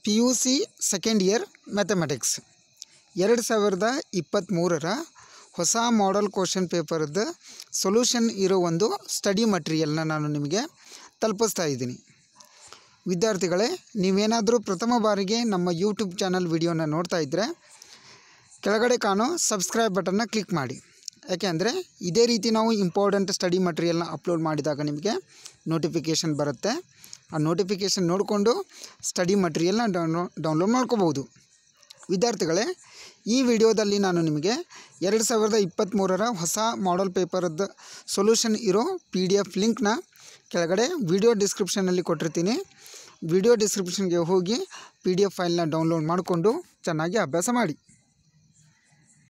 P U C second year mathematics ಎರಡು ಸಾವಿರದ ಇಪ್ಪತ್ತ್ಮೂರರ ಹೊಸ ಮಾಡಲ್ ಕ್ವಶನ್ ಪೇಪರ್ದು ಸೊಲ್ಯೂಷನ್ ಇರೋ ಒಂದು ಸ್ಟಡಿ ಮಟೀರಿಯಲ್ನ ನಾನು ನಿಮಗೆ ತಲುಪಿಸ್ತಾ ಇದ್ದೀನಿ ವಿದ್ಯಾರ್ಥಿಗಳೇ ನೀವೇನಾದರೂ ಪ್ರಥಮ ಬಾರಿಗೆ ನಮ್ಮ ಯೂಟ್ಯೂಬ್ ಚಾನಲ್ ವಿಡಿಯೋನ ನೋಡ್ತಾ ಇದ್ದರೆ ಕೆಳಗಡೆ ಕಾಣೋ ಸಬ್ಸ್ಕ್ರೈಬ್ ಬಟನ್ನ ಕ್ಲಿಕ್ ಮಾಡಿ ಯಾಕೆಂದರೆ ಇದೇ ರೀತಿ ನಾವು ಇಂಪಾರ್ಟೆಂಟ್ ಸ್ಟಡಿ ಮಟೀರಿಯಲ್ನ ಅಪ್ಲೋಡ್ ಮಾಡಿದಾಗ ನಿಮಗೆ ನೋಟಿಫಿಕೇಷನ್ ಬರುತ್ತೆ ಆ ನೋಟಿಫಿಕೇಷನ್ ನೋಡಿಕೊಂಡು ಸ್ಟಡಿ ಮಟೀರಿಯಲ್ನ ಡೌನ್ಲೋ ಡೌನ್ಲೋಡ್ ಮಾಡ್ಕೋಬೋದು ವಿದ್ಯಾರ್ಥಿಗಳೇ ಈ ವಿಡಿಯೋದಲ್ಲಿ ನಾನು ನಿಮಗೆ ಎರಡು ಸಾವಿರದ ಇಪ್ಪತ್ತ್ಮೂರರ ಹೊಸ ಮಾಡಲ್ ಪೇಪರದ್ದು ಸೊಲ್ಯೂಷನ್ ಇರೋ ಪಿ ಡಿ ಎಫ್ ಲಿಂಕ್ನ ಕೆಳಗಡೆ ವಿಡಿಯೋ ಡಿಸ್ಕ್ರಿಪ್ಷನಲ್ಲಿ ಕೊಟ್ಟಿರ್ತೀನಿ ವಿಡಿಯೋ ಡಿಸ್ಕ್ರಿಪ್ಷನ್ಗೆ ಹೋಗಿ ಪಿ ಡಿ ಎಫ್ ಫೈಲ್ನ ಡೌನ್ಲೋಡ್ ಮಾಡಿಕೊಂಡು ಚೆನ್ನಾಗಿ ಅಭ್ಯಾಸ ಮಾಡಿ